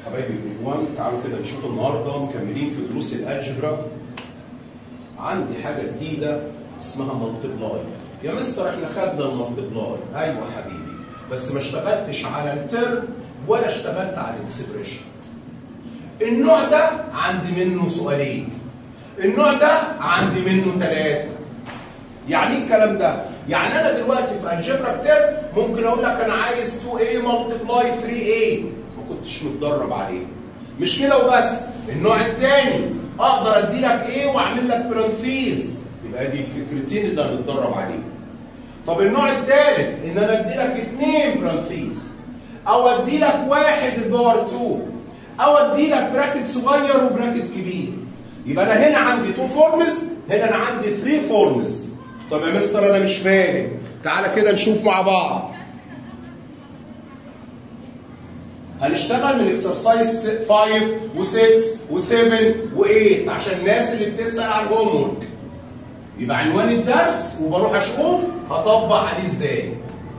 حبايبي الاخوان تعالوا كده نشوف النهارده مكملين في دروس الالجبرا عندي حاجه جديده اسمها مالتبلاي يا مستر احنا خدنا المالتبلاي ايوه حبيبي بس ما اشتغلتش على الترم ولا اشتغلت على الاكسبريشن النوع ده عندي منه سؤالين النوع ده عندي منه ثلاثه يعني ايه الكلام ده؟ يعني انا دلوقتي في الجبرا ترم ممكن اقول لك انا عايز 2a ملتبلاي 3a ما كنتش متدرب عليه مش كده وبس النوع الثاني اقدر ادي لك ايه واعمل لك برانفيز يبقى دي الفكرتين اللي هنتدرب عليهم طب النوع الثالث ان انا ادي لك اثنين برانفيز او ادي لك واحد الباور 2 او ادي لك براكت صغير وبراكت كبير يبقى انا هنا عندي تو فورمز هنا انا عندي 3 فورمز طب يا مستر انا مش فاهم تعالى كده نشوف مع بعض هنشتغل من اكسرسايز 5 و6 و7 و8 عشان الناس اللي بتسال على الهوم ورك يبقى عنوان الدرس وبروح اشوف هطبق عليه ازاي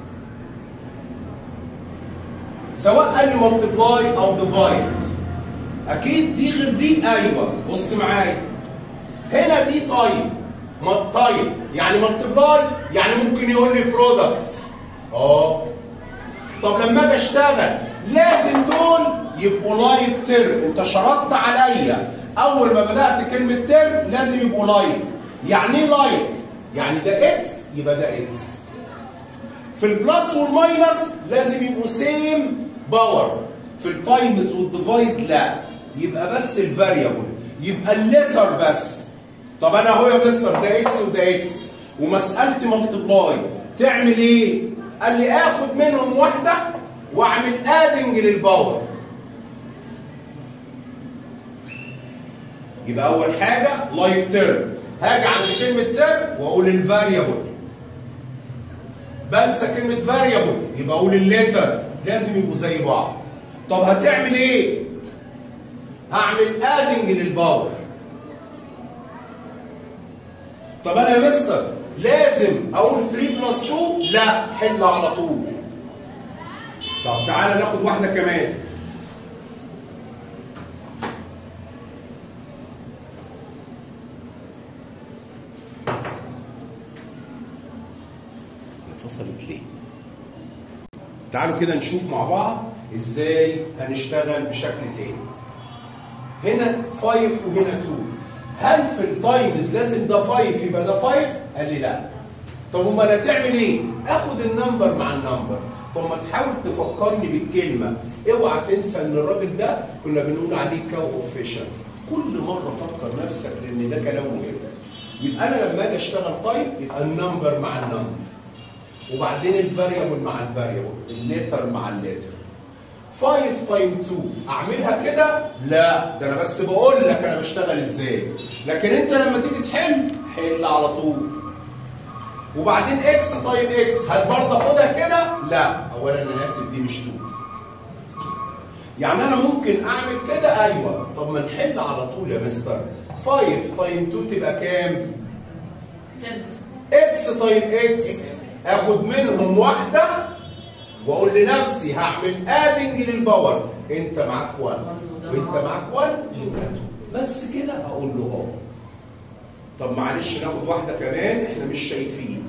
سواء قال لي ملتبلاي او ديفايد اكيد دي غير دي ايوه بص معايا هنا دي طيب طيب يعني ملتبلاي يعني ممكن يقول لي برودكت اه طب لما اجي اشتغل لازم دول يبقوا لايك ترم انت شرطت عليا اول ما بدات كلمه ترم لازم يبقوا لايك يعني ايه لايك يعني ده اكس يبقى ده اكس في البلس والماينس لازم يبقوا سيم باور في التايمز والديفايد لا يبقى بس الفاريبل يبقى الليتر بس طب انا اهو يا مستر ده اكس وده اكس ومسالتي ملتبلاي تعمل ايه؟ قال لي اخد منهم واحده واعمل ادنج للباور يبقى اول حاجه لايك تيرم هاجي عند كلمه تيرم واقول الفاريبل بنسى كلمه فاريبل يبقى اقول الليتر لازم يبقوا زي بعض طب هتعمل ايه؟ هعمل ادنج للباور طب انا يا مستر لازم اقول 3 بلس 2 لا حل على طول طب تعالى ناخد واحده كمان انفصلت ليه تعالوا كده نشوف مع بعض ازاي هنشتغل بشكل تاني هنا 5 وهنا 2 هل في التايمز لازم ده 5 يبقى ده 5 قال لي لا طب امال هتعمل ايه اخد النمبر مع النمبر طب ما تحاول تفكرني بالكلمه اوعى تنسى ان الراجل ده كنا بنقول عليه كاو اوفيشال كل مره فكر نفسك لان ده كلام مهم يبقى انا لما اجي اشتغل تايب يبقى النمبر مع النمبر وبعدين الفاريبل مع الفاريبل الليتر مع الليتر 5 تايم 2 اعملها كده لا ده انا بس بقول لك انا بشتغل ازاي لكن انت لما تيجي تحل حل على طول وبعدين اكس تايم اكس هل برضه اخدها كده لا اولا انا اسف دي مش 2 يعني انا ممكن اعمل كده ايوه طب ما نحل على طول يا مستر 5 تايم 2 تبقى كام اكس تايم اكس اخد منهم واحده واقول لنفسي هعمل ادنج للباور انت معاك 1 وانت معاك 1 يبقى 2 بس كده اقول له اه طب معلش ناخد واحده كمان احنا مش شايفين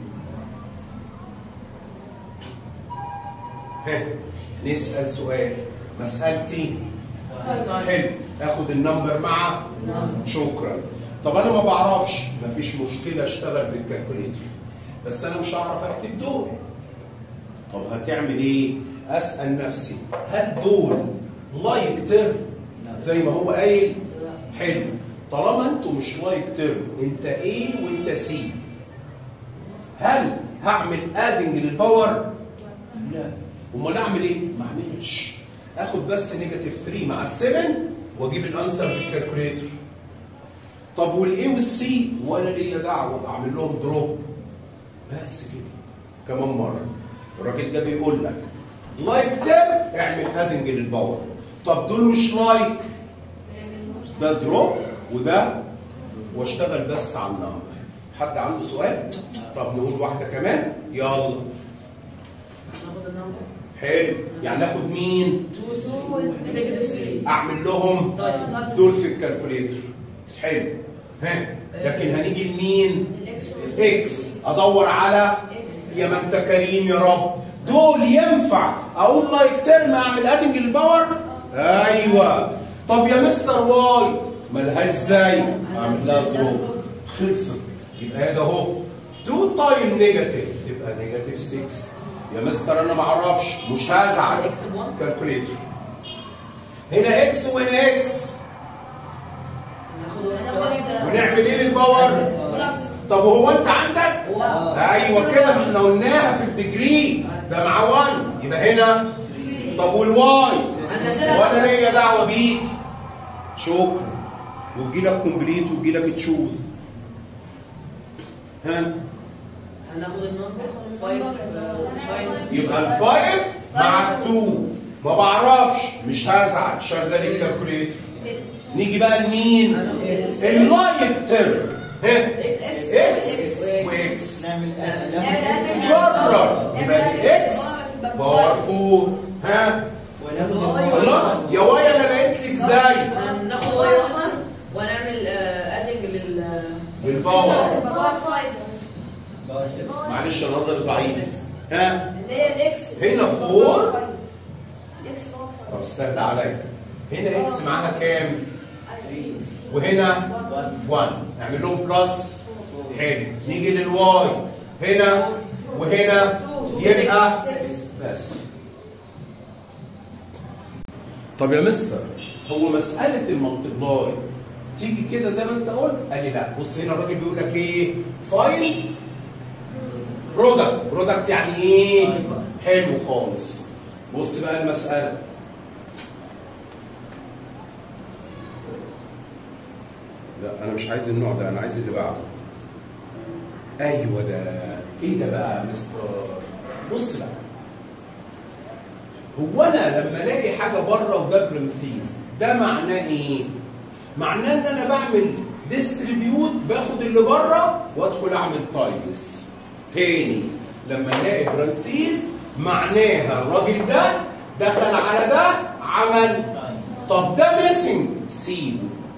ها نسال سؤال مسالتي حلو اخد النمبر مع شكرا طب انا ما بعرفش مفيش مشكله اشتغل بالكالكوليتر بس انا مش هعرف اكتب دول طب هتعمل ايه اسال نفسي هل دول لايك ترم زي ما هو قايل حلو طالما انتوا مش لايك ترم انت ايه وانت سي هل هعمل ادنج للباور لا امال اعمل ايه ما اعملش اخد بس نيجاتيف 3 مع ال7 واجيب الانسر بالكالكوليتر طب والاي والسي ولا ليا دعوه اعمل لهم دروب بس كده كمان مره الراجل ده بيقول لك لايك تاب اعمل ادنج للباور طب دول مش لايك ده دروب وده واشتغل بس على النمبر حد عنده سؤال طب نقول واحده كمان يلا ناخد النمبر حلو يعني ناخد مين 2 نيجاتيف 3 اعمل لهم طيب دول في الكالكوليتر حلو ها لكن هنيجي لمين اكس ادور على يا ما انت كريم يا رب دول ينفع اقول لايك ترم اعمل ادنج للباور ايوه طب يا مستر واي ملهاش ازاي اعمل لها دروب خلصت يبقى هذا اهو 2 تايم نيجاتيف تبقى نيجاتيف 6 يا مستر انا ما اعرفش مش هزعل اكس بوان كالكوليتر هنا اكس وهنا اكس ناخده اكس ونعمل ايه للباور بلس طب وهو انت عندك واحد. ايوه كده ما احنا قلناها في الديجري ده مع 1 يبقى هنا طب والواي هننزلها. وانا ليا دعوه بيك شكرا وتجي لك كومبليت وتجي لك تشوز ها هناخد النمبر 5 5 يبقى الفايف مع التو ما بعرفش مش هزعل شغال الكالكوليتر نيجي بقى لمين؟ اللايك تيرم ها اكس واكس نعمل بره يبقى دي اكس باور 4 ها وناخد الله يا واي انا لقيت لك ازاي ناخد واي واحده ونعمل ادنج لل بالباور باور 5 باور 6 معلش انا نظري ضعيف ها اللي هي الاكس هنا فور. اكس باور طب استنى عليا هنا اكس معاها كام وهنا 1 نعمل لهم بلس حلو نيجي للواي هنا وهنا يبقى بس طب يا مستر هو مسألة المالتبلاي تيجي كده زي ما انت قلت قال لي لا بص هنا الراجل بيقول لك ايه فايند برودكت برودكت يعني ايه حلو خالص بص بقى المسألة لا انا مش عايز النوع ده انا عايز اللي بعده ايوه ده ايه ده بقى يا مستر بص بقى هو انا لما الاقي حاجه بره وده برمثيز ده معناه ايه معناه ان انا بعمل ديستريبيوت باخد اللي بره وادخل اعمل تايمز تاني لما الاقي برمثيز معناها الراجل ده دخل على ده عمل طب ده ميسنج سيبه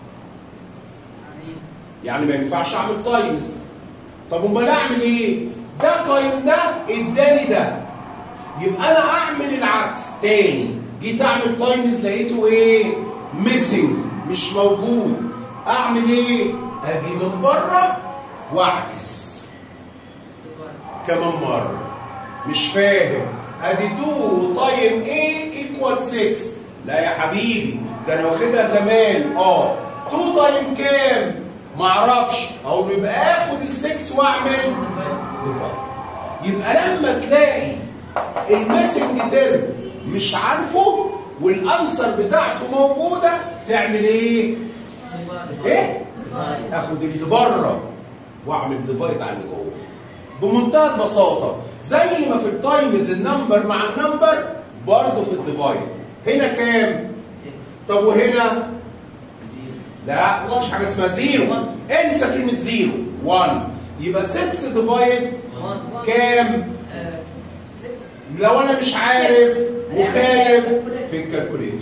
يعني ما ينفعش اعمل تايمز طب امال اعمل ايه ده تايم ده اداني ده يبقى انا اعمل العكس تاني جيت اعمل تايمز لقيته ايه ميسنج مش موجود اعمل ايه اجي من بره واعكس كمان مره مش فاهم ادي 2 تايم ايه ايكوال 6 لا يا حبيبي ده انا واخدها زمان اه 2 تايم كام معرفش اقول له يبقى اخد ال6 واعمل ديفايد يبقى لما تلاقي الميسنج تيرم مش عارفه والانسر بتاعته موجوده تعمل ايه؟ ايه؟ اخد اللي بره واعمل ديفايد على اللي جوه بمنتهى البساطه زي ما في التايمز النمبر مع النمبر برضه في الديفايد هنا كام؟ طب وهنا؟ لا مفيش حاجه اسمها زيرو انسى كلمه زيرو 1 يبقى 6 ديفايد 1 كام؟ 6 لو انا مش عارف وخايف في الكالكوليتر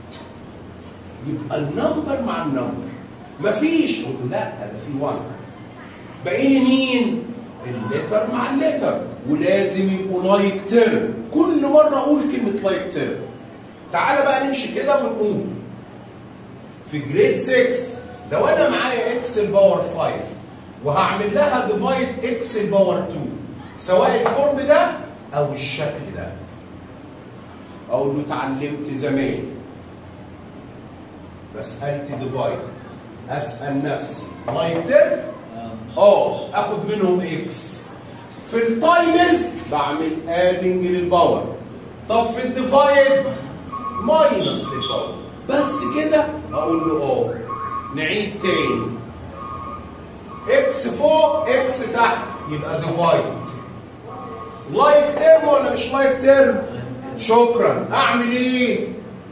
يبقى النمبر مع النمبر مفيش أقول له لا ده في 1 باقي لي مين؟ الليتر مع الليتر ولازم يبقوا لايك تيرم كل مره اقول كلمه لايك تيرم تعالى بقى نمشي كده ونقول في جريد 6 لو انا معايا اكس الباور 5 وهعمل لها ديفايد اكس الباور 2 سواء الفورم ده او الشكل ده اقول له اتعلمت زمان مساله ديفايد اسال نفسي لايك تيرم اه اخد منهم اكس في التايمز بعمل ادنج للباور طب في الديفايد ماينس للباور بس كده اقول له اه نعيد تاني اكس فوق اكس تحت يبقى ديفايد لايك تيرم ولا مش لايك تيرم شكرا اعمل ايه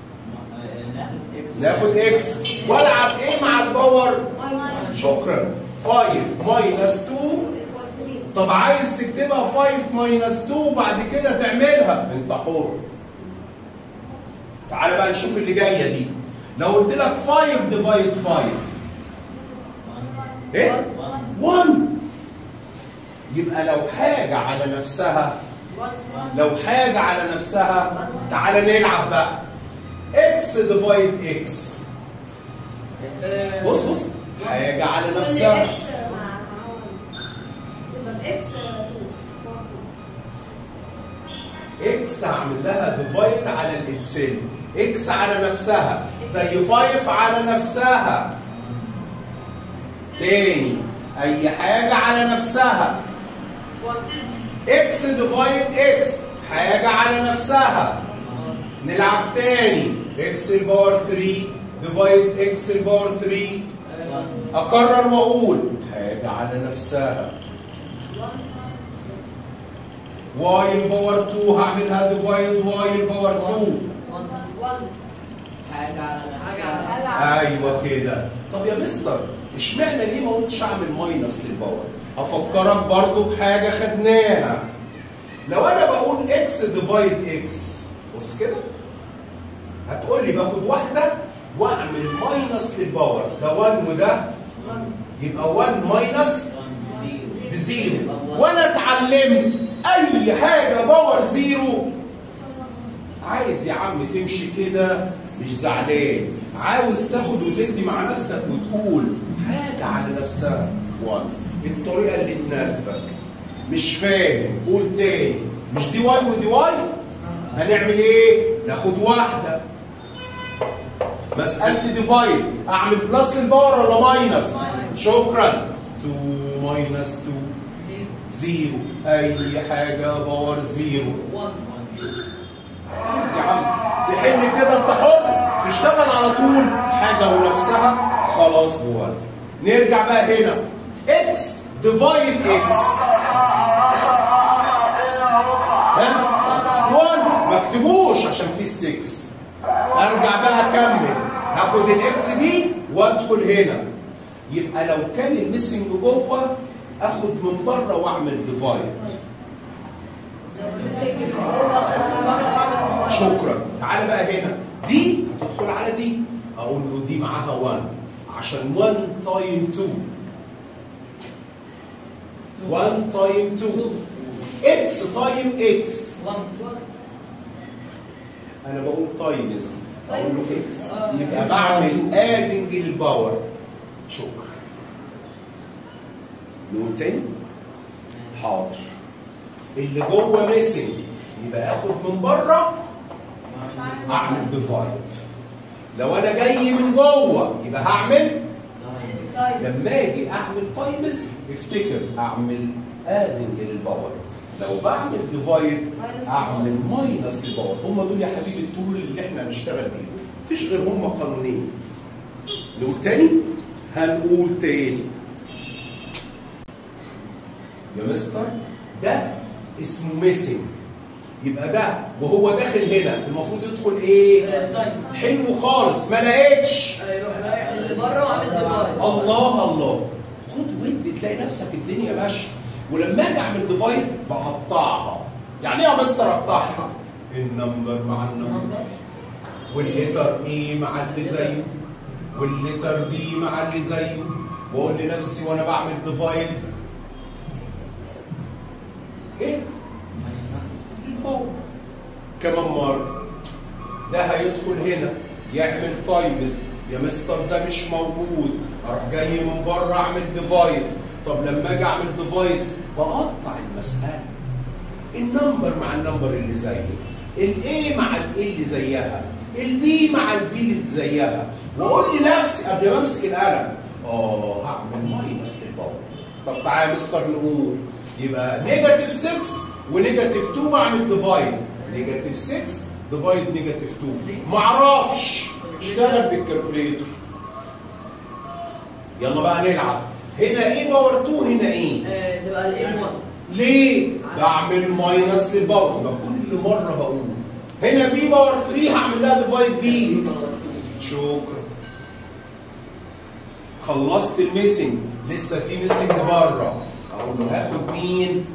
ناخد اكس والعب ايه مع الباور شكرا 5 ماينس 2 طب عايز تكتبها 5 ماينس 2 بعد كده تعملها انت حر تعالى بقى نشوف اللي جايه دي لو قلت لك 5 ديفايد 5 ايه 1 يبقى لو حاجه على نفسها لو حاجه على نفسها تعالى نلعب بقى اكس ديفايد اكس آه، بص بص حاجه على نفسها اكس مع تبقى اكس 2 اكس هعمل لها ديفايد على الاكسل اكس على نفسها زي 5 على نفسها تاني اي حاجه على نفسها 1 اكس ديفايد اكس حاجه على نفسها نلعب تاني اكس الباور 3 ديفايد اكس الباور 3 اكرر واقول حاجه على نفسها واي الباور 2 هعملها ديفايد واي الباور 2 1 حاجة على حاجة نفسها ايوه كده طب يا مستر اشمعنى ليه ما قلتش اعمل ماينس للباور هفكرك برضو بحاجه خدناها لو انا بقول اكس ديفايد اكس بص كده هتقول لي باخد واحده واعمل ماينس للباور ده 1 وده يبقى 1 ماينس زيرو بزيرو وانا اتعلمت اي حاجه باور زيرو عايز يا عم تمشي كده مش زعلان عاوز تاخد وتدي مع نفسك وتقول حاجه على نفسها 1 الطريقه اللي تناسبك مش فاهم قول تاني مش دي واي ودي واي هنعمل ايه ناخد واحده مساله ديفايد اعمل بلس للباور ولا ماينس شكرا 2 ماينس 2 زيرو زيرو اي حاجه باور زيرو 1 عايز يا عم تحل كده انت حر تشتغل على طول حاجه ونفسها خلاص هو نرجع بقى هنا اكس ديفايد اكس ها 1 ما اكتبوش عشان في 6 ارجع بقى اكمل هاخد الاكس دي وادخل هنا يبقى لو كان الميسنج جوه اخد من بره واعمل ديفايد شكرا تعالى بقى هنا دي هتدخل على دي اقول له دي معاها 1 عشان 1 تايم 2 1 تايم 2 اكس تايم اكس 1 انا بقول تايمز اقول له اكس آه. يبقى بعمل ادنج للباور شكرا نقول تاني حاضر اللي جوه ميسنج يبقى اخد من بره اعمل ديفايد لو انا جاي من جوه يبقى هعمل لما اجي اعمل تايمز افتكر اعمل ادنج للباور لو بعمل ديفايد Minus اعمل ماينس للباور هم دول يا حبيبي التول اللي احنا هنشتغل بيهم مفيش غير هم قانونين نقول تاني هنقول تاني يا مستر ده اسمه ميسنج يبقى ده وهو داخل هنا المفروض يدخل ايه تايم حلو خالص ما لقيتش يروح رايح اللي بره وعامل ديفايد الله الله خد ودي تلاقي نفسك الدنيا ماشيه ولما اجي اعمل ديفايد بقطعها يعني ايه يا مستر اقطعها النمبر مع النمبر والليتر ايه مع اللي زيه والليتر بي مع اللي زيه واقول لنفسي وانا بعمل ديفايد ايه الباور كمان مره ده هيدخل هنا يعمل تايمز يا مستر ده مش موجود اروح جاي من بره اعمل ديفايد طب لما اجي اعمل ديفايد بقطع المساله النمبر مع النمبر اللي زيه الاي مع الاي اللي زيها البي مع البي اللي زيها واقول لنفسي قبل ما امسك القلم اه هعمل ماينس للباور طب تعالى يا مستر نقول يبقى نيجاتيف 6 ونيجاتيف 2 بعمل ديفايد نيجاتيف 6 ديفايد نيجاتيف 2 معرفش اشتغل بالكالكوليتر يلا بقى نلعب هنا ايه باور 2 هنا ايه آه، تبقى الام 1 ليه بعمل ماينس للباور يبقى كل مره بقول هنا بي باور 3 هعمل لها ديفايد بي شكرا خلصت الميسنج لسه في ميسنج بره اقول له هاخد مين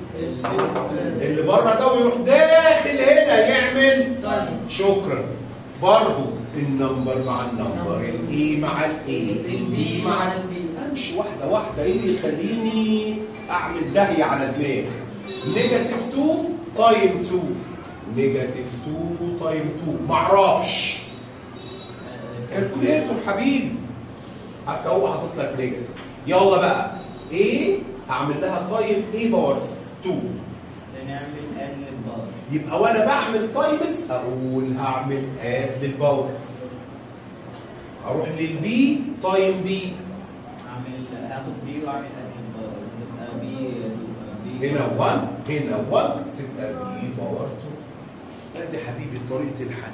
اللي بره ده ويروح داخل هنا يعمل تايم شكرا برضو النمبر مع النمبر الاي مع الاي البي مع البي امشي واحده واحده ايه اللي يخليني اعمل داهيه على دماغي نيجاتيف 2 تايم 2 نيجاتيف 2 تايم 2 معرفش كالكوليتور حبيبي حتى هو حاطط لك نيجاتيف يلا بقى ايه هعمل لها تايم ايه باور 2 نعمل اد للباور يبقى وانا بعمل تايمز اقول هعمل اد للباور اروح للبي تايم بي اعمل هاخد بي واعمل اد للباور يبقى بي بي هنا 1 هنا 1 تبقى بي باور 2 ادي حبيبي طريقه الحل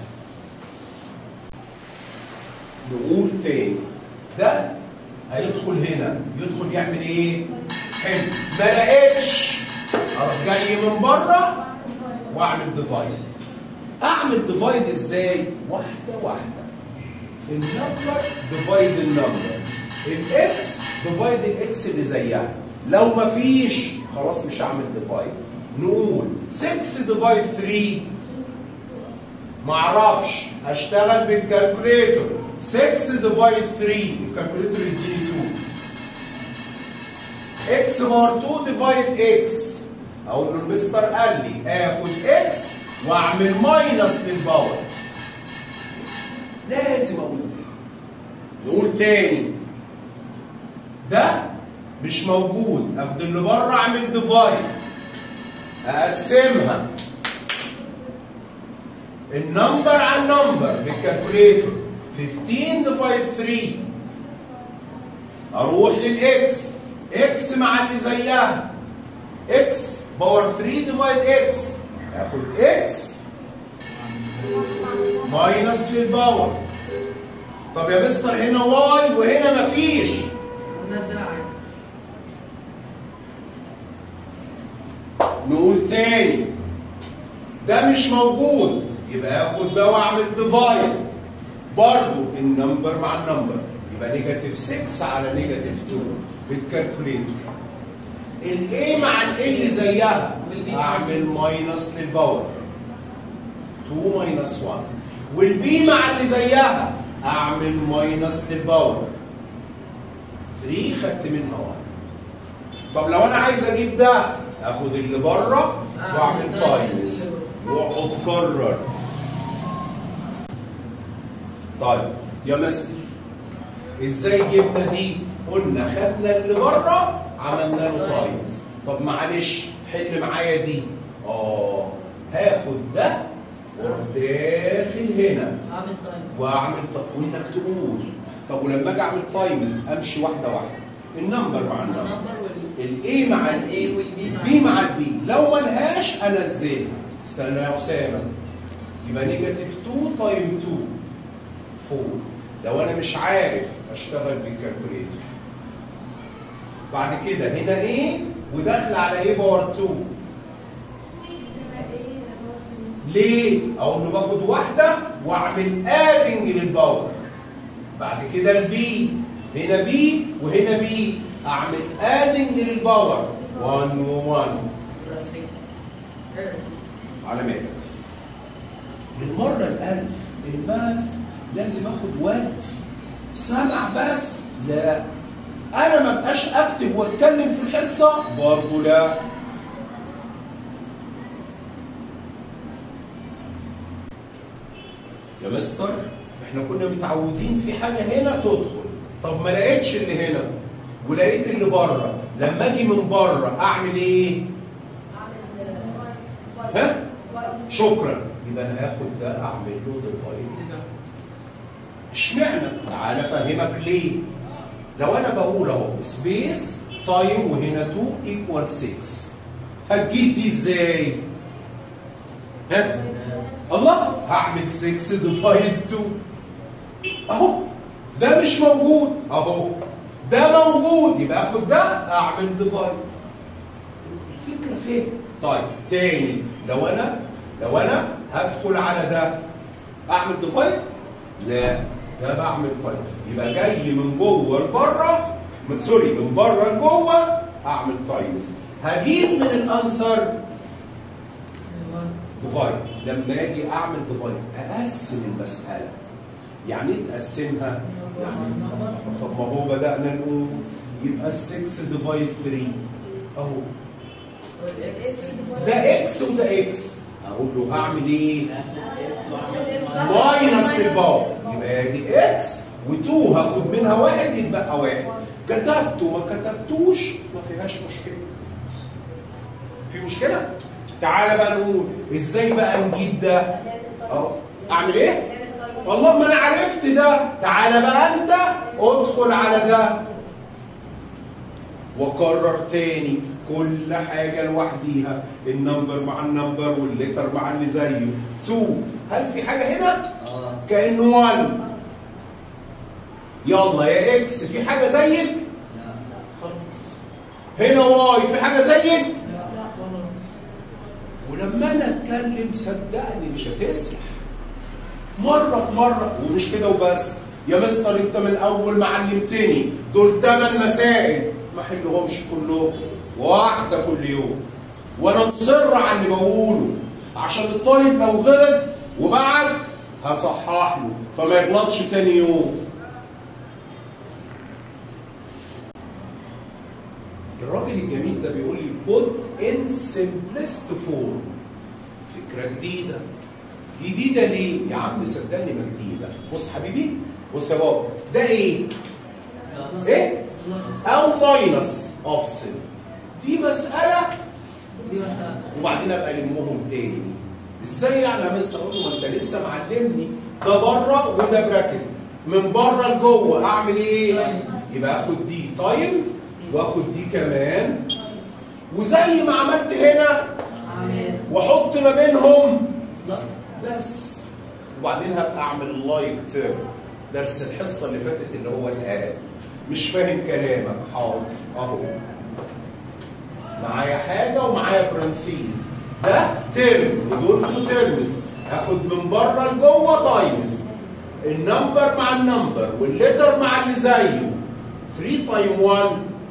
نقول تاني ده هيدخل هنا يدخل يعمل ايه؟ حلو ما لقيتش اروح جاي من بره واعمل ديفايد اعمل ديفايد ازاي؟ واحده واحده النمبر ديفايد النمبر الاكس ديفايد الاكس اللي زيها لو ما فيش خلاص مش هعمل ديفايد نقول 6 ديفايد 3 ما اعرفش اشتغل بالكالكوليتر 6 ديفايد 3 الكالكوليتر يديني 2 اكس بار 2 ديفايد اكس اقول له المستر قال لي اخد اكس واعمل ماينس للباور لازم اقول نقول تاني ده مش موجود اخد اللي بره اعمل ديفايد اقسمها النمبر على النمبر بالكالكوليتر 15 ديفايد 3 اروح للاكس اكس مع اللي زيها اكس باور 3 ديفايد اكس اخد اكس ماينس للباور طب يا مستر هنا واي وهنا مفيش نزل عادي نقول تاني ده مش موجود يبقى اخد ده واعمل ديفايد برضو النمبر مع النمبر يبقى نيجاتيف 6 على نيجاتيف 2 بالكالكوليتر الاي مع الاي اللي زيها والبي مع اعمل ماينس للباور 2 ماينس 1 والبي مع اللي زيها اعمل ماينس للباور 3 خدت منها 1 طب لو انا عايز اجيب ده اخد اللي بره واعمل أعمل تايمز تايمز. واقعد كرر طيب يا مستر ازاي جبنا دي قلنا خدنا اللي بره عملنا له تايمز طب معلش حل معايا دي اه هاخد ده واروح داخل هنا اعمل تايم واعمل طب وانك تقول طب ولما اجي اعمل تايمز امشي واحده واحده النمبر مع النمبر النمبر وال الاي مع ال A الاي والبي مع البي مع البي لو ما لهاش انزلها استنى يا اسامه يبقى نيجاتيف 2 تايم 2 4 لو انا مش عارف اشتغل بالكالكوليتر بعد كده هنا ايه وداخل على ايه باور 2 ليه؟ اقول له باخد واحده واعمل ادنج للباور بعد كده البي هنا بي وهنا بي اعمل ادنج للباور 1 و1 بلس 3 على مالك بس للمره الالف الماث لازم اخد وقت سمع بس لا انا ما بقاش اكتب واتكلم في الحصه برضه لا يا مستر احنا كنا متعودين في حاجه هنا تدخل طب ما لقيتش اللي هنا ولقيت اللي بره لما اجي من بره اعمل ايه ها شكرا يبقى انا هاخد ده اعمل له ديفايد لده اشمعنى تعالى افهمك ليه لو انا بقول اهو سبيس تايم وهنا 2 ايكوال 6 هتجيب دي ازاي ها الله هعمل 6 ديفايد 2 اهو ده مش موجود اهو ده موجود يبقى اخد ده اعمل ديفايد الفكره فين طيب تاني لو انا لو انا هدخل على ده اعمل ديفايد لا ده بعمل طيب يبقى جاي من جوه لبره من سوري من بره لجوه اعمل تايمز هجيب من الانسر ديفايد لما اجي اعمل ديفايد اقسم المساله يعني ايه تقسمها يعني طب ما هو بدانا نقول يبقى ال 6 ديفايد 3 اهو اكس ده اكس وده اكس اقول له هعمل ايه اكس ماينس في الباور يبقى دي اكس و2 هاخد منها واحد يتبقى واحد كتبته ما كتبتوش ما فيهاش مشكله في مشكله تعالى بقى نقول ازاي بقى نجيب ده اه اعمل ايه والله ما انا عرفت ده تعالى بقى انت ادخل على ده وكرر تاني كل حاجه لوحديها النمبر مع النمبر والليتر مع اللي زيه 2 هل في حاجه هنا اه كانه 1 يلا يا اكس في حاجه زيك لا خلاص هنا واي في حاجه زيك لا خلاص ولما انا اتكلم صدقني مش هتسرح مره في مره ومش كده وبس يا مستر انت من اول ما علمتني دول ثمان مسائل ما حلهمش كلهم واحده كل يوم وانا مصر على اللي بقوله عشان الطالب لو غلط وبعد هصحح له فما يغلطش تاني يوم الراجل الجميل ده بيقول لي put in simplest form فكره جديده جديده ليه؟ يا عم صدقني ما جديده بص حبيبي بص يا بابا ده ايه؟ بلس ايه؟ او ماينس افصل دي مساله دي مسألة وبعدين ابقى المهم تاني ازاي يعني يا مستر اقول له ما انت لسه معلمني ده بره وده براكت من بره لجوه اعمل ايه؟ يبقى اخد دي تايم واخد دي كمان وزي ما عملت هنا عامل واحط ما بينهم لا بس وبعدين هبقى اعمل لايك تيرم درس الحصه اللي فاتت اللي هو الاد مش فاهم كلامك حاضر اهو معايا حاجه ومعايا برانثيز ده ترم ودول تو ترمز هاخد من بره لجوه تايمز النمبر مع النمبر والليتر مع اللي زيه 3 تايم 1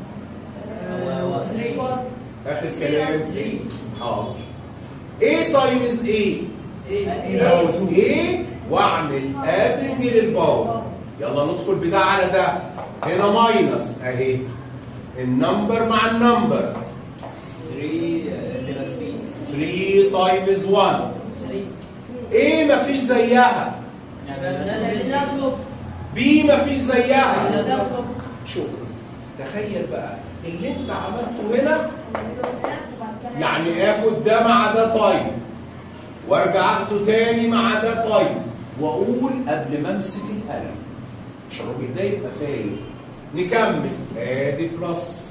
اخر كلام 3 حاضر ايه تايمز ايه ايه اخد ايه واعمل ادنج للباور يلا ندخل بده على ده هنا ماينس اهي النمبر مع النمبر 3 تبقى 3 3 تايمز 1 3 ايه مفيش زيها يعني بي مفيش زيها لا. شكرا تخيل بقى اللي انت عملته هنا يعني اخد ده مع ده طيب وارجع اخده تاني مع ده طيب واقول قبل ما امسك القلم عشان الراجل ده يبقى فاهم نكمل ادي بلس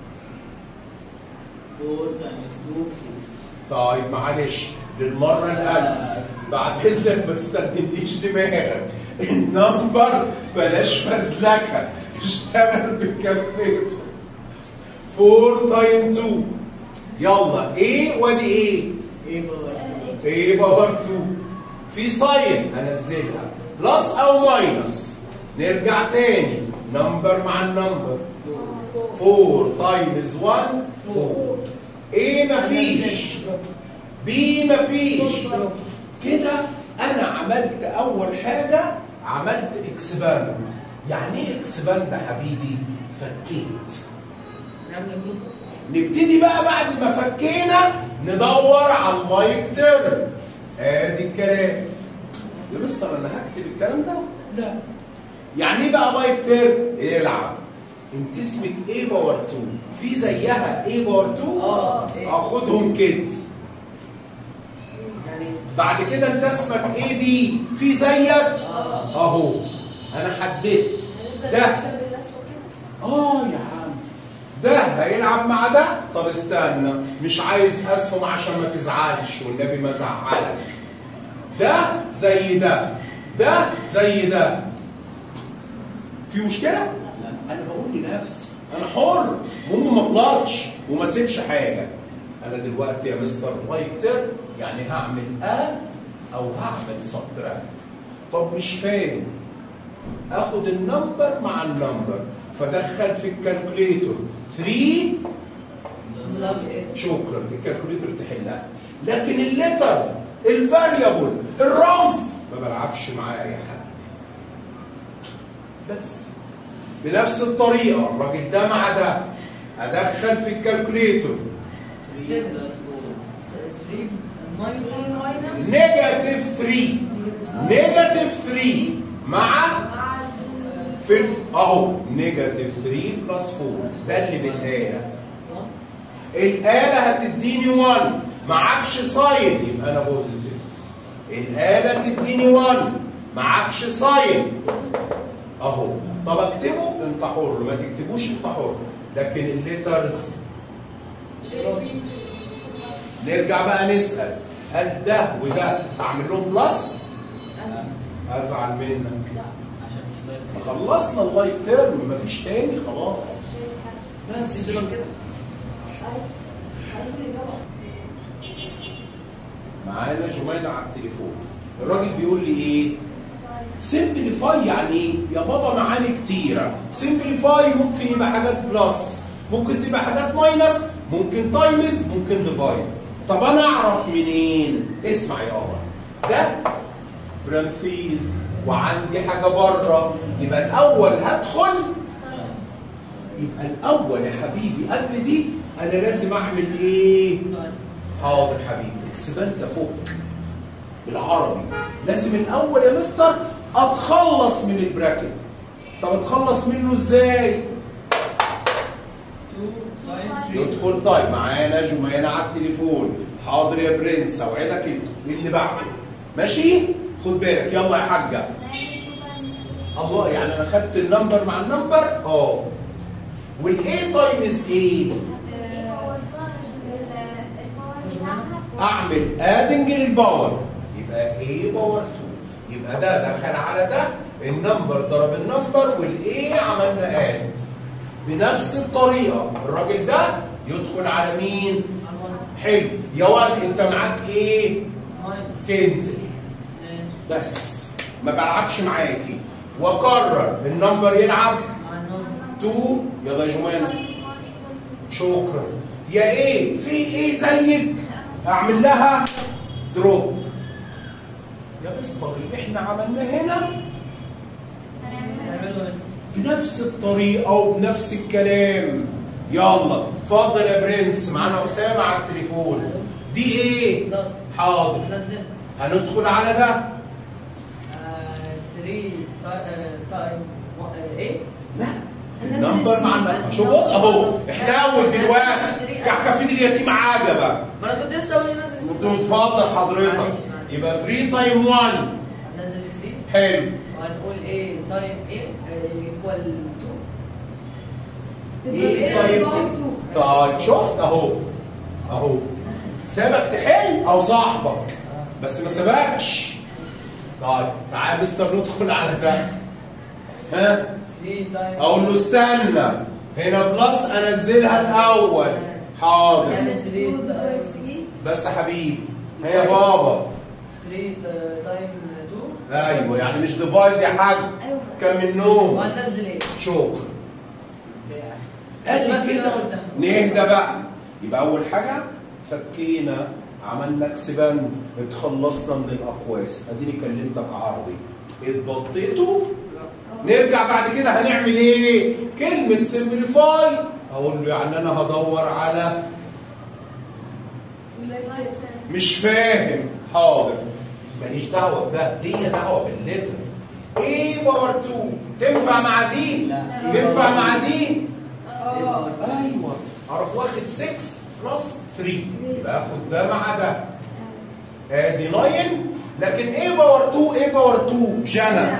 4 تايمز 2 6 طيب معلش للمره الالف بعد اذنك ما تستخدمليش دماغك النمبر بلاش فزلكه اشتغل بالكالكوليتر 4 تايم 2 يلا ايه وادي ايه ايه باور ايه باور 2 في ساين انزلها بلس او ماينس نرجع تاني نمبر مع النمبر 4 تايمز 1 4 ايه مفيش بي مفيش كده انا عملت اول حاجه عملت اكسباند يعني ايه اكسباند يا حبيبي فكيت نعمل جروب نبتدي بقى بعد ما فكينا ندور على اللايك تيرم ادي الكلام يا مستر انا هكتب الكلام ده لا يعني ايه بقى لايك تيرم العب انت اسمك ايه باور 2 في زيها ايه باور 2 اه إيه. اخدهم كده يعني بعد كده انت اسمك ايه بي في زيك اهو انا حددت ده اه يا عم ده هيلعب مع ده طب استنى مش عايز اسهم عشان ما تزعلش والنبي ما زعلك ده زي ده ده زي ده في مشكله انا بقول لنفسي انا حر المهم ما اغلطش وما اسيبش حاجه انا دلوقتي يا مستر لايكتر يعني هعمل اد او هعمل سبتراكت طب مش فاهم اخد النمبر مع النمبر فدخل في الكالكوليتور 3 بلس ايه شكرا الكالكوليتر تحلها لكن الليتر الفاريبل الرمز ما بلعبش معاه اي حاجه بس بنفس الطريقه الراجل ده مع ده ادخل في الكالكوليتور 3 بلس 3 ماينس نيجاتيف 3 نيجاتيف 3 مع في الف... اهو نيجاتيف 3 بلس 4 ده اللي بالاله الاله هتديني 1 معكش ساين يبقى انا بوزيتيف الاله تديني 1 معكش ساين اهو طب اكتبه انت حر ما تكتبوش انت حر لكن الليترز نرجع بقى نسال هل ده وده اعمل لهم بلس ازعل منك عشان مش لايك خلصنا اللايك تيرم مفيش تاني خلاص بس تدي كده معانا جمانة على التليفون الراجل بيقول لي ايه سمبليفاي يعني ايه يا بابا معاني كتيرة سمبليفاي ممكن يبقى حاجات بلس ممكن تبقى حاجات ماينس ممكن تايمز ممكن ديفايد طب انا اعرف منين اسمع يا قمر ده برانفيز وعندي حاجة بره يبقى الاول هدخل يبقى الاول يا حبيبي قبل دي انا لازم اعمل ايه حاضر حبيبي اكسبانت فك بالعربي لازم الاول يا مستر اتخلص من البراكت طب اتخلص منه ازاي 2 تايمز يدخل طيب معانا جمانة على التليفون حاضر يا برنس اوعدك اللي بعده ماشي خد بالك يلا يا حاجه الله يعني انا خدت النمبر مع النمبر اه والاي تايمز ايه اعمل ادنج للباور يبقى ايه باور 2 يبقى ده دخل على ده النمبر ضرب النمبر والايه عملنا اد بنفس الطريقه الراجل ده يدخل على مين حلو يا واد انت معاك ايه ماينس تنزل بس ما بلعبش معاكي واكرر النمبر يلعب مع النمبر 2 يلا يا جمان شكرا يا ايه في ايه زيك اعمل لها دروب يا مستر اللي احنا عملناه هنا نعمله هنا بنفس الطريقه وبنفس الكلام يلا اتفضل يا برنس معانا اسامه على التليفون دي ايه بلس حاضر نزل هندخل على ده 3 تايم ايه لا النمبر مع النمبر شوف بص اهو احنا دلوقتي كعكفين اليتيم عجبه ما انا كنت لسه اقول ننزل اتفضل حضرتك معلش، معلش. يبقى 3 تايم 1 ننزل 3 حلو وهنقول ايه تايم ايه ايكوال 2 ايه طيب طيب شفت اهو اهو سابك تحل او صاحبك بس ما سبقش طيب تعال يا مستر ندخل على ده ها 3 تايم اقول له استنى هنا بلس انزلها الاول حاضر يعني 3 تايم بس يا حبيبي هي يا بابا 3 تايم 2 ايوه يعني مش ديفايد يا حاج كم من نوم وهننزل ايه؟ شكرا بس ادي اللي أنا كده قلتها. نهدى بقى يبقى اول حاجه فكينا عملنا اكسبان اتخلصنا من الاقواس اديني كلمتك عربي اتبطيتوا نرجع بعد كده هنعمل ايه كلمه سمبليفاي اقول له يعني انا هدور على مش فاهم حاضر ماليش دعوه بده ليا دعوه باللتر ايه باور 2 تنفع مع دي لا. تنفع مع دي اه ايوه اروح واخد 6 بلس 3 يبقى اخد ده مع ده ادي 9 لكن ايه باور 2 ايه باور 2 جنى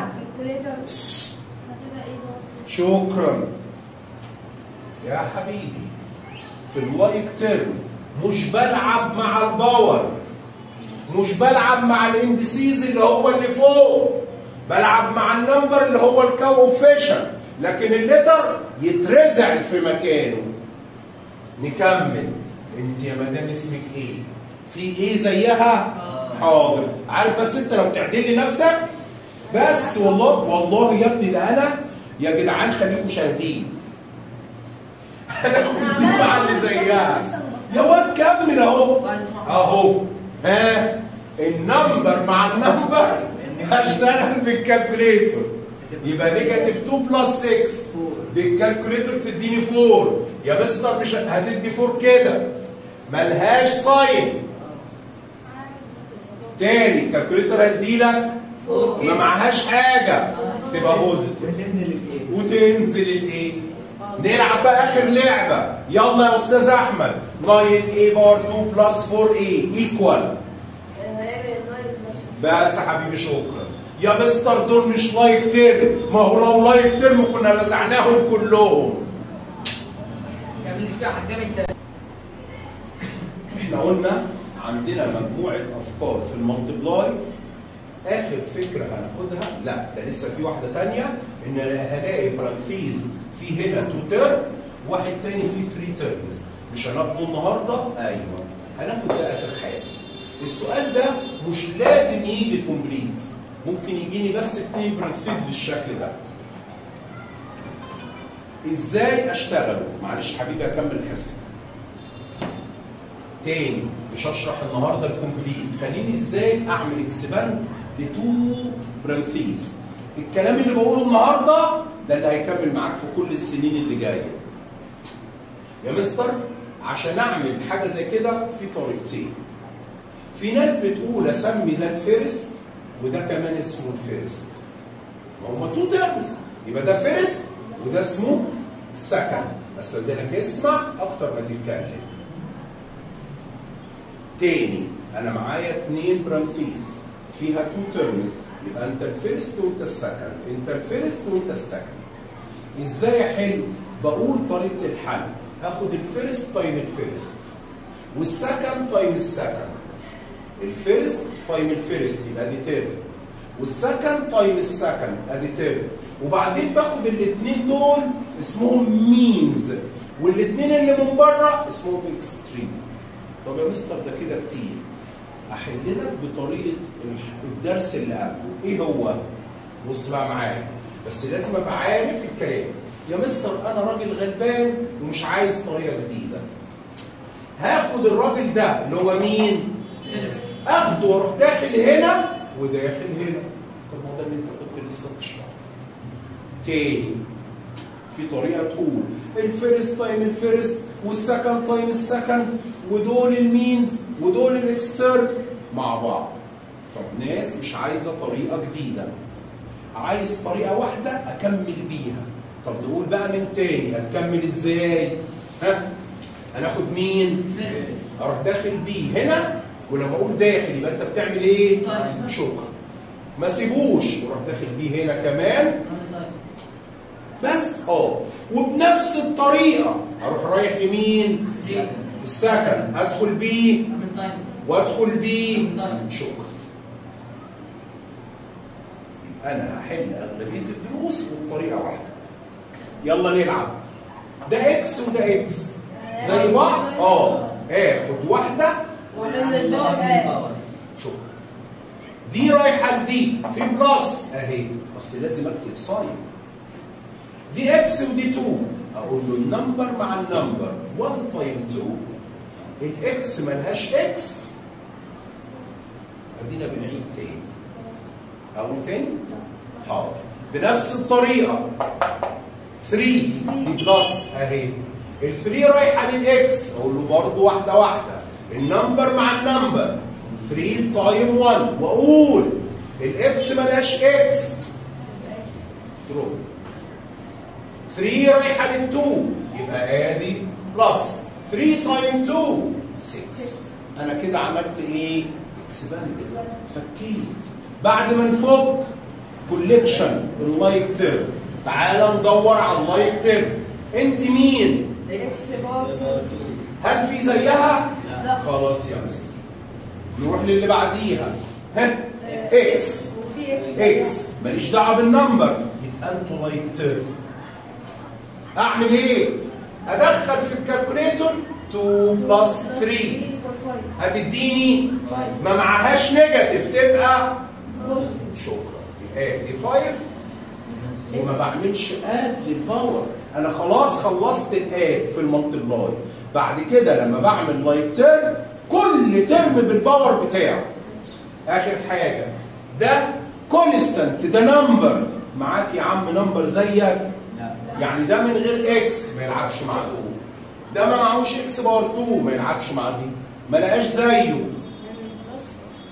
شكرا يا حبيبي في اللايك تيرم مش بلعب مع الباور مش بلعب مع الاندسيز اللي هو اللي فوق بلعب مع النمبر اللي هو الكوفيشن لكن اللتر يترزع في مكانه نكمل انت يا مدام اسمك ايه في ايه زيها حاضر عارف بس انت لو تعدل لي نفسك بس والله والله يا ابني ده انا يا جدعان خليكم شاهدين هناخد دي مع اللي زيها يا واد كمل اهو وعايز اسمع اهو ها النمبر مع النمبر هشتغل بالكالكوليتور يبقى نيجاتيف 2 بلس 6 دي الكالكوليتر تديني 4 يا مستر مش هتدي 4 كده ملهاش ساين تاني الكالكوليتر هتديلك ما معهاش حاجه تبقى بوزيتيف وتنزل الايه؟ وتنزل الايه نلعب بقى اخر لعبه يلا يا استاذ احمد 9a باور 2 بلس 4a ايكوال هنعمل النايت مثلا بس يا حبيبي شكرا يا مستر دول مش لايك تيرم ما هو لو لايك تيرم كنا نزعناهم كلهم ما تعمليش فيها حجام انت احنا قلنا عندنا مجموعه افكار في المالتبلاي اخر فكره هناخدها لا ده لسه في واحده تانية ان هلاقي برانفيز في هنا تو تيرم واحد تاني فيه 3 تيرمز مش هناخده النهارده ايوه هناخد ده اخر حاجه السؤال ده مش لازم يجي كومبليت ممكن يجيني بس اتنين برانفيز بالشكل ده ازاي اشتغله معلش حبيبي اكمل الحصه تاني مش هشرح النهارده الكومبليت خليني ازاي اعمل اكسباند لتو برانفيز الكلام اللي بقوله النهارده ده اللي هيكمل معاك في كل السنين اللي جايه يا مستر عشان اعمل حاجه زي كده في طريقتين في ناس بتقول اسمي ده الفيرست وده كمان اسمه الفيرست ما هم تو تيرمز يبقى ده فيرست وده اسمه سكند بس اذنك اسمع اكتر ما تتكلم تاني انا معايا اتنين برانفيز فيها تو تيرمز يبقى انت الفيرست وانت السكند انت الفيرست وانت السكند ازاي احل بقول طريقه الحل هاخد الفيرست تايم الفيرست والسكند تايم السكند الفيرست تايم الفيرست يبقى دي تيرم والسكند تايم السكند ادي تيرم وبعدين باخد الاثنين دول اسمهم مينز والاثنين اللي من بره اسمهم اكستريم طب يا مستر ده كده كتير احل لك بطريقه الدرس اللي قبله ايه هو بص بقى معايا بس لازم ابقى عارف الكلام يا مستر انا راجل غلبان ومش عايز طريقه جديده هاخد الراجل ده اللي هو مين اخده واروح داخل هنا وداخل هنا طب ما هو ده اللي انت كنت لسه بتشرحه تاني في طريقه تقول الفيرست تايم الفيرست والسكند تايم السكند ودول المينز ودول الاكسترن مع بعض طب ناس مش عايزه طريقه جديده عايز طريقه واحده اكمل بيها طب نقول بقى من تاني هتكمل ازاي ها هناخد مين اروح داخل بيه هنا ولما اقول داخل يبقى انت بتعمل ايه شكرا ما سيبوش وروح داخل بيه هنا كمان بس اه وبنفس الطريقه اروح رايح لمين السكن ادخل بيه وادخل بيه شكرا انا هحل اغلبيه الدروس وبطريقه واحده يلا نلعب ده اكس وده اكس زي بعض اه اخد واحده ومن الباقي شكرا دي رايحه لدي في بلس اهي بس لازم اكتب ساين دي اكس ودي 2 اقول له النمبر مع النمبر 1 تايم 2 الاكس ملهاش اكس ادينا بنعيد تاني اقول تاني حاضر بنفس الطريقه 3 دي بلس اهي ال 3 رايحه للاكس اقول له برضه واحده واحده النمبر مع النمبر 3 تايم 1 واقول الاكس ملهاش اكس دروب 3 رايحه لل 2 يبقى ادي بلس 3 تايم 2 6 انا كده عملت ايه؟ اكسباند فكيت بعد ما نفك كوليكشن اللايك تيرم تعال ندور على اللايك تيرم انت مين؟ اكس باور صفر. هل في زيها؟ لا. خلاص يا مستر نروح للي بعديها ها اكس وفي اكس اكس ماليش دعوه بالنمبر يبقى انتوا لايك تيرم اعمل ايه؟ ادخل في الكالكوليتور 2 بلس 3 هتديني ما معهاش نيجاتيف تبقى شكرا يبقى دي 5 وما بعملش اد للباور انا خلاص خلصت الاد في المالتبلاي بعد كده لما بعمل لايك تيرم كل ترم بالباور بتاعه اخر حاجه ده كونستانت ده نمبر معاك يا عم نمبر زيك لا يعني ده من غير اكس ما يلعبش مع دول ده ما معهوش اكس باور 2 ما يلعبش مع دي ما لقاش زيه بس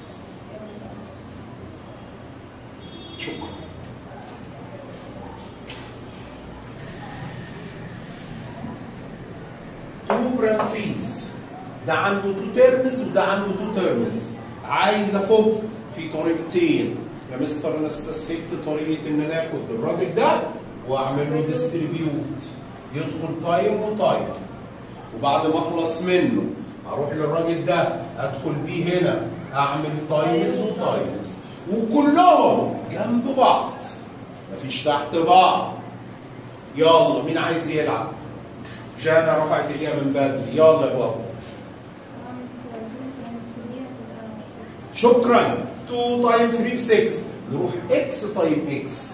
شكرا تو برانفيز ده عنده تو تيرمز وده عنده تو تيرمز عايز افك في طريقتين يا مستر انا استسهلت طريقه ان انا اخد الراجل ده واعمل له ديستريبيوت يدخل تايم وتايم وبعد ما اخلص منه اروح للراجل ده ادخل بيه هنا اعمل تايمز وتايمز وكلهم جنب بعض مفيش تحت بعض يلا مين عايز يلعب جانا رفعت ايديها من بدري يلا يا بابا شكرا 2 تايم 3 ب 6 نروح اكس تايم اكس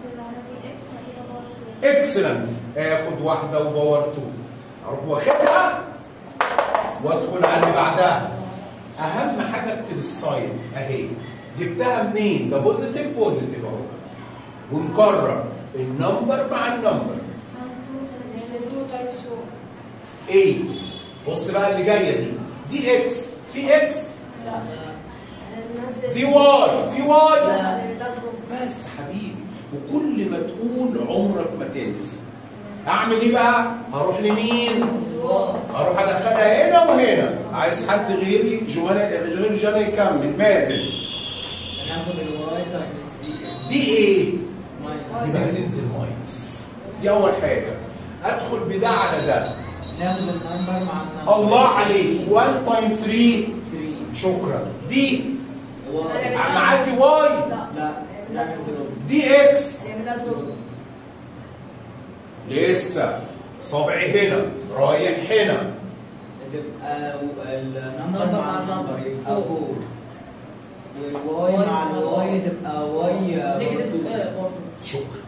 اكسلنت اخد واحده وباور 2 اروح واخدها وادخل على اللي بعدها اهم حاجه اكتب الساين اهي جبتها منين؟ ده بوزيتيف بوزيتيف اهو ونكرر النمبر مع النمبر 2 تايمز 8 بص بقى اللي جايه دي دي اكس في اكس 4 لا دي واي في واي لا. بس حبيبي وكل ما تقول عمرك ما تنسي اعمل ايه بقى هروح لمين واو هروح ادخلها هنا وهنا عايز حد غيري جوانا غير جانا يكمل مازن هناخد الواي تايمز 3 دي ايه ماينس يبقى هتنزل ماينس دي اول حاجه ادخل بده على ده ناخد النمبر مع النمبر الله عليك 1 تايم 3 3 شكرا دي واي معاكي واي لا نعمل دروب دي اكس يعملها دروب لسه صبعي هنا رايح هنا تبقى النمبر نمبر مع مع النمبر النمبر. يبقى فوق. 4 والواي واي مع مع الواي واي. تبقى واي نيجاتيف برضو. آه، برضه شكرا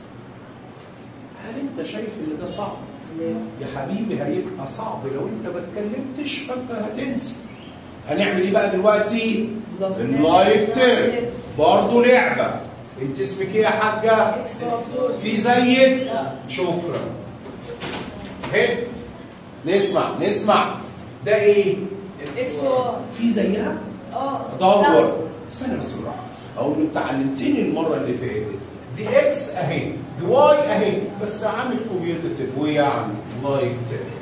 هل انت شايف ان ده صعب ليه؟ يا حبيبي هيبقى صعب لو انت ما اتكلمتش فانت هتنسى هنعمل ايه بقى دلوقتي بلس. اللايك تيرم برضه لعبه انت اسمك ايه يا حاجه اكس باور 2 في زيك لا. شكرا هي نسمع نسمع ده ايه اكس واي في زيها اه دور استنى بس بالراحه اقول له انت علمتني المره اللي فاتت دي اكس اهي دي واي اهي بس عامل كوميوتيتيف ويعني لايك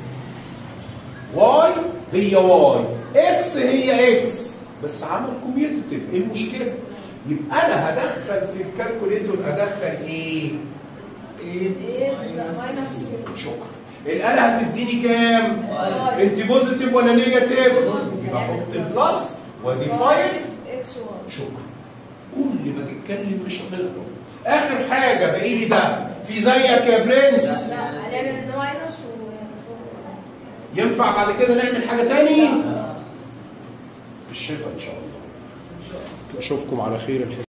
واي هي واي اكس هي اكس بس عمل كوميوتيتيف ايه المشكله؟ يبقى انا هدخل في الكالكوليتور ادخل ايه؟ 8 ايه ماينس ماينس شكرا الاله هتديني كام؟ واي. انت بوزيتيف ولا نيجاتيف؟ بوزيتيف. يبقى احط البلس وادي 5 اكس واي شكرا كل ما تتكلم مش هتغلط اخر حاجه باقي لي ده في زيك يا برنس لا هنعمل ماينس و ينفع بعد كده نعمل حاجه تاني الشفا ان شاء الله اشوفكم على خير الحساب